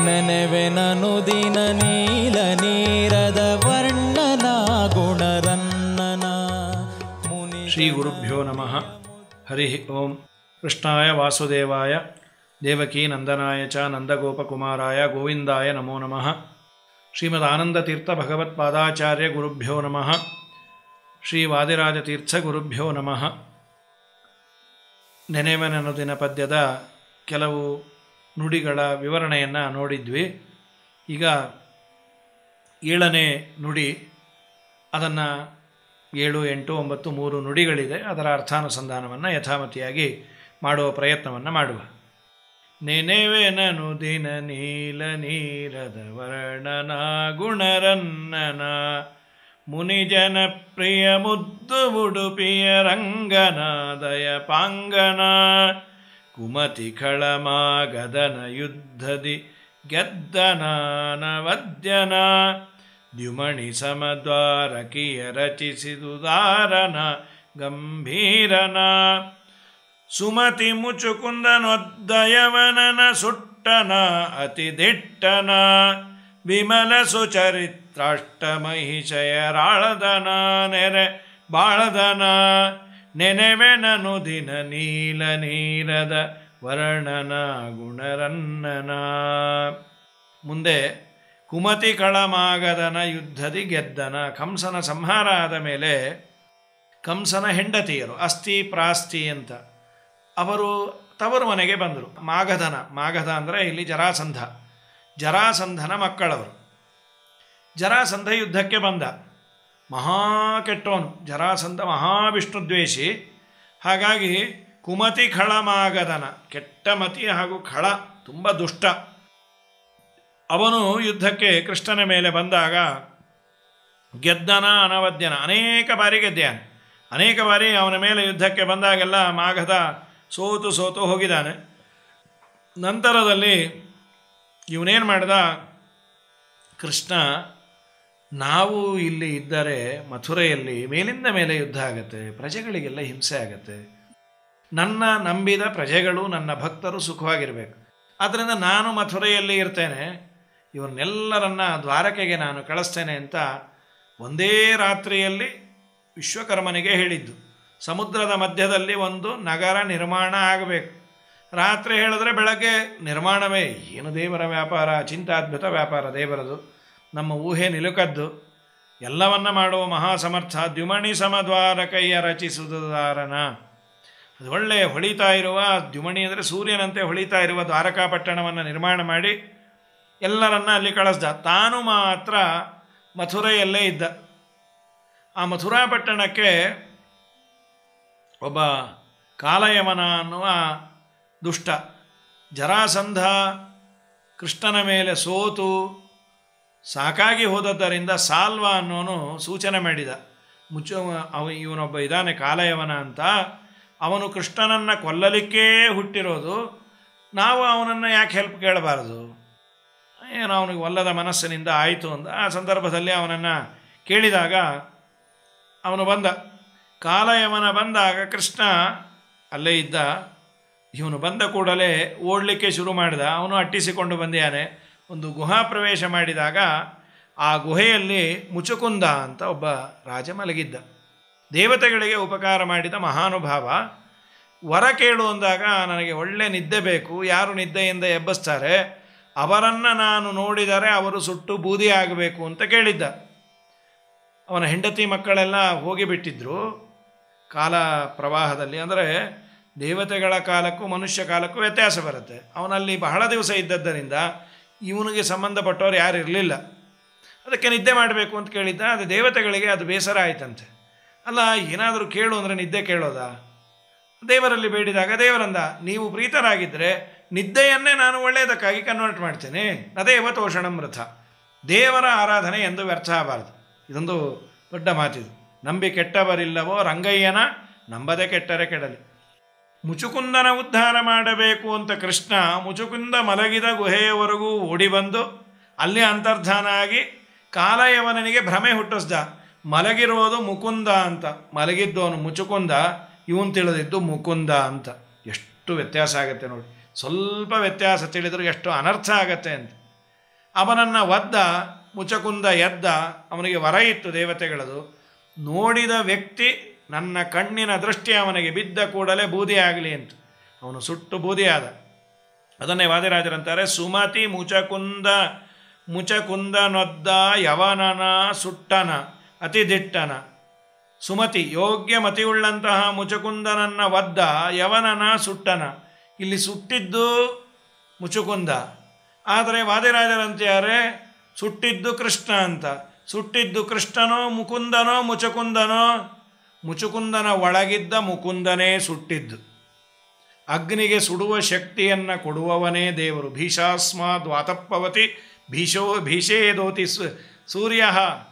ನೆನೆವೆನನು ದಿನ ನೀಲ ನೀರದ ವರ್ಣನ ಗುಣರನ್ನನ ಮುನಿ ಶ್ರೀ ಗುರುಭ್ಯೋ ನಮಃ ಹರಿ ಓಂ ಕೃಷ್ಣಾಯ ವಾಸುದೇವಾಯ ದೇವಕೀ ನಂದನಾಯ ಚ ನಂದಗೋಪಕುಮಾರಾಯ ಗೋವಿಂದಾಯ ನಮೋ ನಮಃ ಶ್ರೀಮದ್ ಆನಂದತೀರ್ಥ ಭಗವತ್ಪಾದಾಚಾರ್ಯ ಗುರುಭ್ಯೋ ನಮಃ ಶ್ರೀ ವಾದಿರಾಜತೀರ್ಥ ಗುರುಭ್ಯೋ ನಮಃ ನೆನೆವನನುದಿನ ಪದ್ಯದ ಕೆಲವು ನುಡಿಗಳ ವಿವರಣೆಯನ್ನು ನೋಡಿದ್ವಿ ಈಗ ಏಳನೇ ನುಡಿ ಅದನ್ನು ಏಳು ಎಂಟು ಒಂಬತ್ತು ಮೂರು ನುಡಿಗಳಿದೆ ಅದರ ಅರ್ಥಾನುಸಂಧಾನವನ್ನು ಯಥಾಮತಿಯಾಗಿ ಮಾಡುವ ಪ್ರಯತ್ನವನ್ನು ಮಾಡುವ ನೆನೆವೆನನು ದಿನ ನೀಲ ನೀರದ ವರ್ಣನ ಗುಣರನ್ನನ ಮುನಿಜನ ಪ್ರಿಯ ಮುದ್ದು ಉಡುಪಿಯ ರಂಗನಾದಯ ಪಾಂಗನ ಕುಮತಿ ಖಳಮಾಗದನ ಯುದ್ಧದಿ ಗೆದ್ದನಾನ ವದ್ಯನ ದ್ಯುಮಣಿ ಸಮದ್ವಾರಕಿಯ ರಚಿಸಿದುದಾರನ ಗಂಭೀರನ ಸುಮತಿ ಮುಚುಕುಂದನೊದ್ದಯವನನ ಸುಟ್ಟನ ಅತಿ ದಿಟ್ಟನ ವಿಮಲ ಸುಚರಿತ್ರಾಷ್ಟಮಹಿಷಯರಾಳದನ ನೆರೆ ಬಾಳದನ ನೆನೆವೆನನು ದಿನ ನೀಲ ನೀರದ ವರ್ಣನ ಗುಣರನ್ನನ ಮುಂದೆ ಕುಮತಿ ಕಳಮಾಗದನ ಯುದ್ಧದಿ ಗೆದ್ದನ ಕಂಸನ ಸಂಹಾರ ಆದ ಮೇಲೆ ಕಂಸನ ಹೆಂಡತಿಯರು ಅಸ್ಥಿ ಪ್ರಾಸ್ತಿ ಅಂತ ಅವರು ತವರು ಮನೆಗೆ ಬಂದರು ಮಾಗಧನ ಮಾಗಧ ಅಂದರೆ ಇಲ್ಲಿ ಜರಾಸಂಧ ಜರಾಸಂಧನ ಮಕ್ಕಳವರು ಜರಾಸಂಧ ಯುದ್ಧಕ್ಕೆ ಬಂದ ಮಹಾ ಕೆಟ್ಟವನು ಜರಾಸಂಧ ಮಹಾವಿಷ್ಣುದ್ವೇಷಿ ಹಾಗಾಗಿ ಕುಮತಿ ಖಳಮಾಗದನ ಕೆಟ್ಟ ಮತಿ ಹಾಗೂ ಖಳ ತುಂಬ ದುಷ್ಟ ಅವನು ಯುದ್ಧಕ್ಕೆ ಕೃಷ್ಣನ ಮೇಲೆ ಬಂದಾಗ ಗೆದ್ದನ ಅನವದ್ಯನ ಅನೇಕ ಬಾರಿ ಗೆದ್ದಾನೆ ಅನೇಕ ಬಾರಿ ಅವನ ಮೇಲೆ ಯುದ್ಧಕ್ಕೆ ಬಂದಾಗೆಲ್ಲ ಮಾಘದ ಸೋತು ಸೋತು ಹೋಗಿದ್ದಾನೆ ನಂತರದಲ್ಲಿ ಇವನೇನು ಮಾಡ್ದ ಕೃಷ್ಣ ನಾವು ಇಲ್ಲಿ ಇದ್ದರೆ ಮಥುರೆಯಲ್ಲಿ ಮೇಲಿಂದ ಮೇಲೆ ಯುದ್ಧ ಆಗುತ್ತೆ ಪ್ರಜೆಗಳಿಗೆಲ್ಲ ಹಿಂಸೆ ಆಗುತ್ತೆ ನನ್ನ ನಂಬಿದ ಪ್ರಜೆಗಳು ನನ್ನ ಭಕ್ತರು ಸುಖವಾಗಿರಬೇಕು ಆದ್ದರಿಂದ ನಾನು ಮಥುರೆಯಲ್ಲಿ ಇರ್ತೇನೆ ಇವರನ್ನೆಲ್ಲರನ್ನ ದ್ವಾರಕೆಗೆ ನಾನು ಕಳಿಸ್ತೇನೆ ಅಂತ ಒಂದೇ ರಾತ್ರಿಯಲ್ಲಿ ವಿಶ್ವಕರ್ಮನಿಗೆ ಹೇಳಿದ್ದು ಸಮುದ್ರದ ಮಧ್ಯದಲ್ಲಿ ಒಂದು ನಗರ ನಿರ್ಮಾಣ ಆಗಬೇಕು ರಾತ್ರಿ ಹೇಳಿದ್ರೆ ಬೆಳಗ್ಗೆ ನಿರ್ಮಾಣವೇ ಏನು ದೇವರ ವ್ಯಾಪಾರ ಚಿಂತಾದ್ಭುತ ವ್ಯಾಪಾರ ದೇವರದು ನಮ್ಮ ಊಹೆ ನಿಲುಕದ್ದು ಎಲ್ಲವನ್ನ ಮಾಡುವ ಮಹಾಸಮರ್ಥ ದ್ಯುಮಣಿ ಸಮದ್ವಾರಕಯ್ಯ ರಚಿಸುವುದಾರನ ಅದು ಒಳ್ಳೆ ಹೊಳಿತಾ ಇರುವ ದ್ಯುಮಣಿ ಅಂದರೆ ಸೂರ್ಯನಂತೆ ಹೊಳಿತಾ ಇರುವ ದ್ವಾರಕಾಪಟ್ಟಣವನ್ನು ನಿರ್ಮಾಣ ಮಾಡಿ ಎಲ್ಲರನ್ನ ಅಲ್ಲಿ ಕಳಿಸ್ದ ತಾನು ಮಾತ್ರ ಮಥುರೆಯಲ್ಲೇ ಇದ್ದ ಆ ಮಥುರಾ ಪಟ್ಟಣಕ್ಕೆ ಒಬ್ಬ ಕಾಲಯವನ ಅನ್ನುವ ದುಷ್ಟ ಜರಾಸಂಧ ಕೃಷ್ಣನ ಮೇಲೆ ಸೋತು ಸಾಕಾಗಿ ಹೋದದ್ದರಿಂದ ಸಾಲ್ವ ಅನ್ನೋನು ಸೂಚನೆ ಮಾಡಿದ ಮುಚ್ಚು ಅವ ಇವನೊಬ್ಬ ಇದ್ದಾನೆ ಕಾಲಯವನ ಅಂತ ಅವನು ಕೃಷ್ಣನನ್ನು ಕೊಲ್ಲಲಿಕ್ಕೇ ಹುಟ್ಟಿರೋದು ನಾವು ಅವನನ್ನು ಯಾಕೆ ಹೆಲ್ಪ್ ಕೇಳಬಾರದು ಏನೋ ಅವನಿಗೆ ಒಲ್ಲದ ಮನಸ್ಸಿನಿಂದ ಆಯಿತು ಅಂತ ಆ ಸಂದರ್ಭದಲ್ಲಿ ಅವನನ್ನು ಕೇಳಿದಾಗ ಅವನು ಬಂದ ಕಾಲಯವನ ಬಂದಾಗ ಕೃಷ್ಣ ಅಲ್ಲೇ ಇದ್ದ ಇವನು ಬಂದ ಕೂಡಲೇ ಓಡಲಿಕ್ಕೆ ಶುರು ಮಾಡಿದ ಅವನು ಅಟ್ಟಿಸಿಕೊಂಡು ಬಂದಿಯಾನೆ ಒಂದು ಗುಹಾ ಪ್ರವೇಶ ಮಾಡಿದಾಗ ಆ ಗುಹೆಯಲ್ಲಿ ಮುಚುಕುಂದ ಅಂತ ಒಬ್ಬ ರಾಜ ಮಲಗಿದ್ದ ದೇವತೆಗಳಿಗೆ ಉಪಕಾರ ಮಾಡಿದ ಮಹಾನುಭಾವ ವರ ಕೇಳು ಅಂದಾಗ ನನಗೆ ಒಳ್ಳೆ ನಿದ್ದೆ ಬೇಕು ಯಾರು ನಿದ್ದೆಯಿಂದ ಎಬ್ಬಿಸ್ತಾರೆ ಅವರನ್ನು ನಾನು ನೋಡಿದರೆ ಅವರು ಸುಟ್ಟು ಬೂದಿ ಆಗಬೇಕು ಅಂತ ಕೇಳಿದ್ದ ಅವನ ಹೆಂಡತಿ ಮಕ್ಕಳೆಲ್ಲ ಹೋಗಿಬಿಟ್ಟಿದ್ರು ಕಾಲ ಪ್ರವಾಹದಲ್ಲಿ ಅಂದರೆ ದೇವತೆಗಳ ಕಾಲಕ್ಕೂ ಮನುಷ್ಯ ಕಾಲಕ್ಕೂ ವ್ಯತ್ಯಾಸ ಬರುತ್ತೆ ಅವನಲ್ಲಿ ಬಹಳ ದಿವಸ ಇದ್ದದ್ದರಿಂದ ಇವನಿಗೆ ಸಂಬಂಧಪಟ್ಟವ್ರು ಯಾರು ಇರಲಿಲ್ಲ ಅದಕ್ಕೆ ನಿದ್ದೆ ಮಾಡಬೇಕು ಅಂತ ಕೇಳಿದ್ದ ಅದು ದೇವತೆಗಳಿಗೆ ಅದು ಬೇಸರ ಆಯ್ತಂತೆ ಅಲ್ಲ ಏನಾದರೂ ಕೇಳು ಅಂದರೆ ನಿದ್ದೆ ಕೇಳೋದಾ ದೇವರಲ್ಲಿ ಬೇಡಿದಾಗ ದೇವರಂದ ನೀವು ಪ್ರೀತರಾಗಿದ್ದರೆ ನಿದ್ದೆಯನ್ನೇ ನಾನು ಒಳ್ಳೆಯದಕ್ಕಾಗಿ ಕನ್ವರ್ಟ್ ಮಾಡ್ತೇನೆ ಅದೇವ ತೋಷಣಂ ರಥ ದೇವರ ಆರಾಧನೆ ಎಂದು ವ್ಯರ್ಥ ಆಗಬಾರದು ಇದೊಂದು ದೊಡ್ಡ ಮಾತಿದು ನಂಬಿ ಕೆಟ್ಟವರಿಲ್ಲವೋ ರಂಗಯ್ಯನ ನಂಬದೆ ಕೆಟ್ಟರೆ ಕೆಡಲಿ ಮುಚುಕುಂದನ ಉದ್ಧಾರ ಮಾಡಬೇಕು ಅಂತ ಕೃಷ್ಣ ಮುಚುಕುಂದ ಮಲಗಿದ ಗುಹೆಯವರೆಗೂ ಓಡಿ ಬಂದು ಅಲ್ಲಿ ಅಂತರ್ಧಾನ ಆಗಿ ಕಾಲಯವನಿಗೆ ಭ್ರಮೆ ಹುಟ್ಟಿಸ್ದ ಮಲಗಿರೋದು ಮುಕುಂದ ಅಂತ ಮಲಗಿದ್ದವನು ಮುಚುಕುಂದ ಇವನು ತಿಳಿದಿದ್ದು ಮುಕುಂದ ಅಂತ ಎಷ್ಟು ವ್ಯತ್ಯಾಸ ಆಗುತ್ತೆ ನೋಡಿ ಸ್ವಲ್ಪ ವ್ಯತ್ಯಾಸ ತಿಳಿದ್ರು ಎಷ್ಟು ಅನರ್ಥ ಆಗತ್ತೆ ಅಂತ ಅವನನ್ನು ಒದ್ದ ಮುಚಕುಂದ ಎದ್ದ ಅವನಿಗೆ ವರ ಇತ್ತು ದೇವತೆಗಳದು ನೋಡಿದ ವ್ಯಕ್ತಿ ನನ್ನ ಕಣ್ಣಿನ ದೃಷ್ಟಿ ಅವನಿಗೆ ಬಿದ್ದ ಕೂಡಲೇ ಬೂದಿ ಆಗಲಿ ಅಂತ ಅವನು ಸುಟ್ಟು ಬೂದಿಯಾದ ಅದನ್ನೇ ವಾದಿರಾಜರಂತಾರೆ ಸುಮತಿ ಮುಚಕುಂದ ಮುಚಕುಂದನೊದ್ದ ಯವನನ ಸುಟ್ಟನ ಅತಿದಿಟ್ಟನ ಸುಮತಿ ಯೋಗ್ಯ ಮತಿಯುಳ್ಳಂತಹ ಮುಚಕುಂದನನ್ನ ಒದ್ದ ಯವನನ ಸುಟ್ಟನ ಇಲ್ಲಿ ಸುಟ್ಟಿದ್ದು ಮುಚುಕುಂದ ಆದರೆ ವಾದಿರಾಜರಂತ್ಯಾರೆ ಸುಟ್ಟಿದ್ದು ಕೃಷ್ಣ ಅಂತ ಸುಟ್ಟಿದ್ದು ಕೃಷ್ಣನೋ ಮುಕುಂದನೋ ಮುಚಕುಂದನೋ ಮುಚುಕುಂದನ ಒಳಗಿದ್ದ ಮುಕುಂದನೇ ಸುಟ್ಟಿದ್ದು ಅಗ್ನಿಗೆ ಸುಡುವ ಶಕ್ತಿಯನ್ನು ಕೊಡುವವನೇ ದೇವರು ಭೀಷಾಸ್ಮಾದ್ ವಾತಪ್ಪವತಿ ಭೀಷೋ ಭೀಷೇದೋತಿ ಸು ಸೂರ್ಯ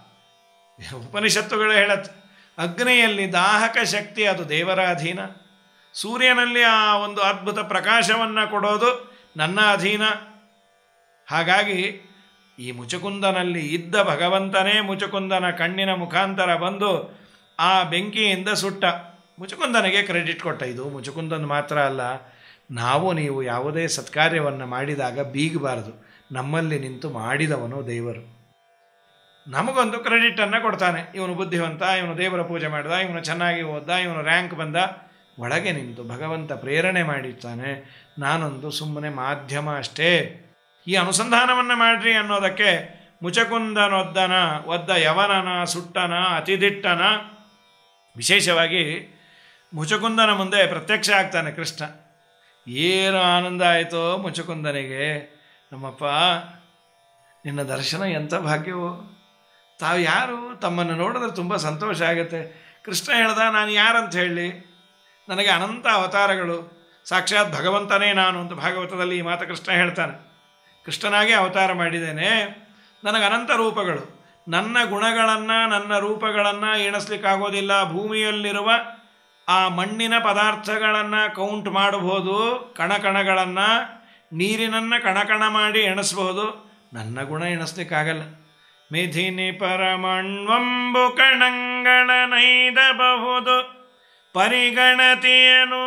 ಉಪನಿಷತ್ತುಗಳು ಹೇಳತ್ತೆ ಅಗ್ನಿಯಲ್ಲಿ ದಾಹಕ ಶಕ್ತಿ ಅದು ದೇವರ ಅಧೀನ ಸೂರ್ಯನಲ್ಲಿ ಆ ಒಂದು ಅದ್ಭುತ ಪ್ರಕಾಶವನ್ನು ಕೊಡೋದು ನನ್ನ ಅಧೀನ ಹಾಗಾಗಿ ಈ ಮುಚುಕುಂದನಲ್ಲಿ ಇದ್ದ ಭಗವಂತನೇ ಮುಚುಕುಂದನ ಕಣ್ಣಿನ ಮುಖಾಂತರ ಬಂದು ಆ ಬೆಂಕಿಯಿಂದ ಸುಟ್ಟ ಮುಚುಕುಂದನಿಗೆ ಕ್ರೆಡಿಟ್ ಕೊಟ್ಟ ಇದು ಮುಚುಕುಂದನ್ ಮಾತ್ರ ಅಲ್ಲ ನಾವು ನೀವು ಯಾವುದೇ ಸತ್ಕಾರ್ಯವನ್ನು ಮಾಡಿದಾಗ ಬೀಗಬಾರದು ನಮ್ಮಲ್ಲಿ ನಿಂತು ಮಾಡಿದವನು ದೇವರು ನಮಗೊಂದು ಕ್ರೆಡಿಟನ್ನು ಕೊಡ್ತಾನೆ ಇವನು ಬುದ್ಧಿವಂತ ಇವನು ದೇವರ ಪೂಜೆ ಮಾಡಿದ ಇವನು ಚೆನ್ನಾಗಿ ಓದ್ದ ಇವನು ರ್ಯಾಂಕ್ ಬಂದ ಒಳಗೆ ನಿಂತು ಭಗವಂತ ಪ್ರೇರಣೆ ಮಾಡಿರ್ತಾನೆ ನಾನೊಂದು ಸುಮ್ಮನೆ ಮಾಧ್ಯಮ ಅಷ್ಟೇ ಈ ಅನುಸಂಧಾನವನ್ನು ಮಾಡ್ರಿ ಅನ್ನೋದಕ್ಕೆ ಮುಚಕುಂದನೊದ್ದನ ಒದ್ದ ಯವನನ ಸುಟ್ಟನ ಅತಿದಿಟ್ಟನ ವಿಶೇಷವಾಗಿ ಮುಚಕುಂದನ ಮುಂದೆ ಪ್ರತ್ಯಕ್ಷ ಆಗ್ತಾನೆ ಕೃಷ್ಣ ಏನು ಆನಂದ ಆಯಿತೋ ಮುಚಕುಂದನಿಗೆ ನಮ್ಮಪ್ಪ ನಿನ್ನ ದರ್ಶನ ಎಂಥ ಭಾಗ್ಯವು ತಾವು ಯಾರು ತಮ್ಮನ್ನು ನೋಡಿದ್ರೆ ತುಂಬ ಸಂತೋಷ ಆಗುತ್ತೆ ಕೃಷ್ಣ ಹೇಳ್ದ ನಾನು ಯಾರಂತ ಹೇಳಿ ನನಗೆ ಅನಂತ ಅವತಾರಗಳು ಸಾಕ್ಷಾತ್ ಭಗವಂತನೇ ನಾನು ಅಂತ ಭಾಗವತದಲ್ಲಿ ಈ ಮಾತು ಕೃಷ್ಣ ಹೇಳ್ತಾನೆ ಕೃಷ್ಣನಾಗಿ ಅವತಾರ ಮಾಡಿದ್ದೇನೆ ನನಗೆ ಅನಂತ ರೂಪಗಳು ನನ್ನ ಗುಣಗಳನ್ನು ನನ್ನ ರೂಪಗಳನ್ನು ಎಣಿಸ್ಲಿಕ್ಕಾಗೋದಿಲ್ಲ ಭೂಮಿಯಲ್ಲಿರುವ ಆ ಮಣ್ಣಿನ ಪದಾರ್ಥಗಳನ್ನು ಕೌಂಟ್ ಮಾಡಬಹುದು ಕಣಕಣಗಳನ್ನು ನೀರಿನನ್ನು ಕಣಕಣ ಮಾಡಿ ಎಣಿಸ್ಬಹುದು ನನ್ನ ಗುಣ ಎಣಿಸ್ಲಿಕ್ಕಾಗಲ್ಲ ಮಿಥಿನಿ ಪರಮಣ್ವಂಬು ಕಣಂಗಳ ನೈದಬಹುದು ಪರಿಗಣತಿಯನು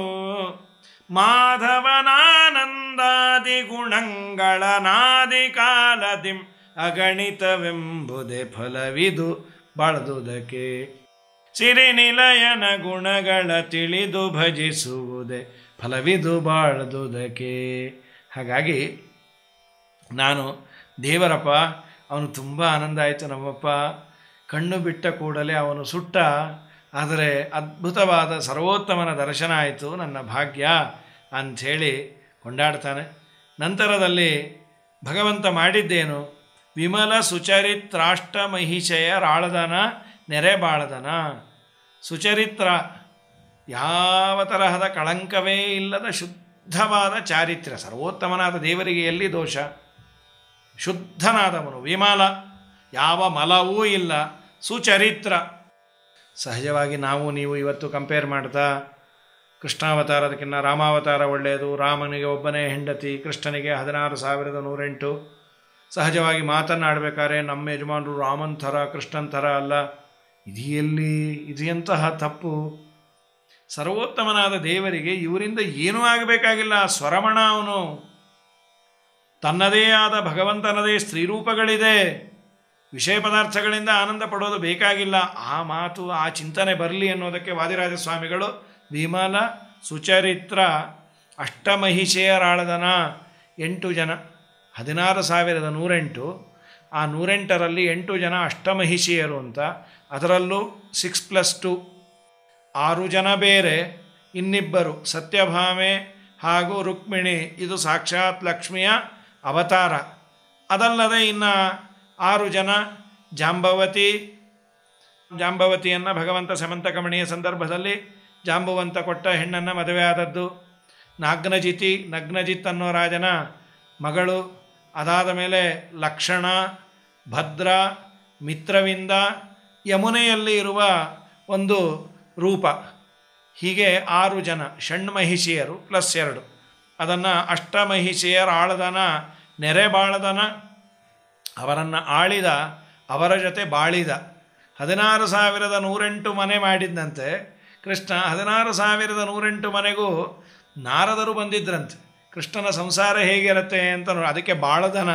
ಮಾಧವನಾನಂದಾದಿ ಗುಣಗಳ ನಾದಿ ಕಾಲದಿಂ ಅಗಣಿತವೆಂಬುದೇ ಫಲವಿದು ಬಾಳ್ದುದಕ್ಕೆ ಸಿರಿನಿಲಯನ ಗುಣಗಳ ತಿಳಿದು ಭಜಿಸುವುದೇ ಫಲವಿದು ಬಾಳ್ದುದಕ್ಕೆ ಹಾಗಾಗಿ ನಾನು ದೇವರಪ್ಪ ಅವನು ತುಂಬ ಆನಂದ ಆಯಿತು ನಮ್ಮಪ್ಪ ಕಣ್ಣು ಬಿಟ್ಟ ಕೂಡಲೇ ಅವನು ಸುಟ್ಟ ಆದರೆ ಅದ್ಭುತವಾದ ಸರ್ವೋತ್ತಮನ ದರ್ಶನ ಆಯಿತು ನನ್ನ ಭಾಗ್ಯ ಅಂಥೇಳಿ ಕೊಂಡಾಡ್ತಾನೆ ನಂತರದಲ್ಲಿ ಭಗವಂತ ಮಾಡಿದ್ದೇನು ವಿಮಲ ಸುಚರಿತ್ರಾಷ್ಟ ಮಹಿಷಯ ರಾಳದನ ನೆರೆ ಬಾಳದನ ಸುಚರಿತ್ರ ಯಾವ ತರಹದ ಕಳಂಕವೇ ಇಲ್ಲದ ಶುದ್ಧವಾದ ಚಾರಿತ್ರ್ಯ ಸರ್ವೋತ್ತಮನಾದ ದೇವರಿಗೆ ಎಲ್ಲಿ ದೋಷ ಶುದ್ಧನಾದವನು ವಿಮಲ ಯಾವ ಮಲವೂ ಇಲ್ಲ ಸುಚರಿತ್ರ ಸಹಜವಾಗಿ ನಾವು ನೀವು ಇವತ್ತು ಕಂಪೇರ್ ಮಾಡ್ತಾ ಕೃಷ್ಣಾವತಾರದಕ್ಕಿಂತ ರಾಮಾವತಾರ ಒಳ್ಳೆಯದು ರಾಮನಿಗೆ ಒಬ್ಬನೇ ಹೆಂಡತಿ ಕೃಷ್ಣನಿಗೆ ಹದಿನಾರು ಸಾವಿರದ ನೂರೆಂಟು ಸಹಜವಾಗಿ ಮಾತನ್ನಾಡಬೇಕಾದ್ರೆ ನಮ್ಮ ಯಜಮಾನರು ರಾಮನ್ ಥರ ಕೃಷ್ಣನ್ ಥರ ಅಲ್ಲ ಇದು ಎಲ್ಲಿ ಇದು ಎಂತಹ ತಪ್ಪು ಸರ್ವೋತ್ತಮನಾದ ದೇವರಿಗೆ ಇವರಿಂದ ಏನೂ ಆಗಬೇಕಾಗಿಲ್ಲ ಸ್ವರಮಣ ಅವನು ತನ್ನದೇ ಆದ ಭಗವಂತನದೇ ಸ್ತ್ರೀರೂಪಗಳಿದೆ ವಿಷಯ ಪದಾರ್ಥಗಳಿಂದ ಆನಂದ ಪಡೋದು ಬೇಕಾಗಿಲ್ಲ ಆ ಮಾತು ಆ ಚಿಂತನೆ ಬರಲಿ ಅನ್ನೋದಕ್ಕೆ ವಾದಿರಾಜ ಸ್ವಾಮಿಗಳು ವಿಮಲ ಸುಚರಿತ್ರ ಅಷ್ಟಮಹಿಷೆಯರಾಳದನ ಎಂಟು ಜನ ಹದಿನಾರು ಸಾವಿರದ ನೂರೆಂಟು ಆ ನೂರೆಂಟರಲ್ಲಿ ಎಂಟು ಜನ ಅಷ್ಟಮಹಿಷಿಯರು ಅಂತ ಅದರಲ್ಲೂ ಸಿಕ್ಸ್ ಪ್ಲಸ್ ಟು ಆರು ಜನ ಬೇರೆ ಇನ್ನಿಬ್ಬರು ಸತ್ಯಭಾಮೆ ಹಾಗೂ ರುಕ್ಮಿಣಿ ಇದು ಸಾಕ್ಷಾತ್ ಲಕ್ಷ್ಮಿಯ ಅವತಾರ ಅದಲ್ಲದೆ ಇನ್ನು ಆರು ಜನ ಜಾಂಬವತಿ ಜಾಂಬವತಿಯನ್ನು ಭಗವಂತ ಸಮಂತಕಮಣಿಯ ಸಂದರ್ಭದಲ್ಲಿ ಜಾಂಬುವಂತ ಕೊಟ್ಟ ಹೆಣ್ಣನ್ನು ಮದುವೆ ಆದದ್ದು ನಾಗ್ನಜಿತಿ ನಗ್ನಜಿತ್ ಅನ್ನೋ ರಾಜನ ಮಗಳು ಅದಾದ ಮೇಲೆ ಲಕ್ಷಣ ಭದ್ರ ಮಿತ್ರವಿಂದ ಯಮುನೆಯಲ್ಲಿ ಇರುವ ಒಂದು ರೂಪ ಹೀಗೆ ಆರು ಜನ ಷಣ್ಮಹಿಷಿಯರು ಪ್ಲಸ್ ಎರಡು ಅದನ್ನು ಅಷ್ಟಮಹಿಷಿಯರ ಆಳದನ ನೆರೆ ಬಾಳದನ ಅವರನ್ನು ಆಳಿದ ಅವರ ಜೊತೆ ಬಾಳಿದ ಹದಿನಾರು ಸಾವಿರದ ನೂರೆಂಟು ಮನೆ ಮಾಡಿದ್ದಂತೆ ಕೃಷ್ಣ ಹದಿನಾರು ಸಾವಿರದ ನೂರೆಂಟು ಮನೆಗೂ ನಾರದರು ಬಂದಿದ್ರಂತೆ ಕೃಷ್ಣನ ಸಂಸಾರ ಹೇಗಿರುತ್ತೆ ಅಂತ ನೋಡಿ ಅದಕ್ಕೆ ಬಾಳದನ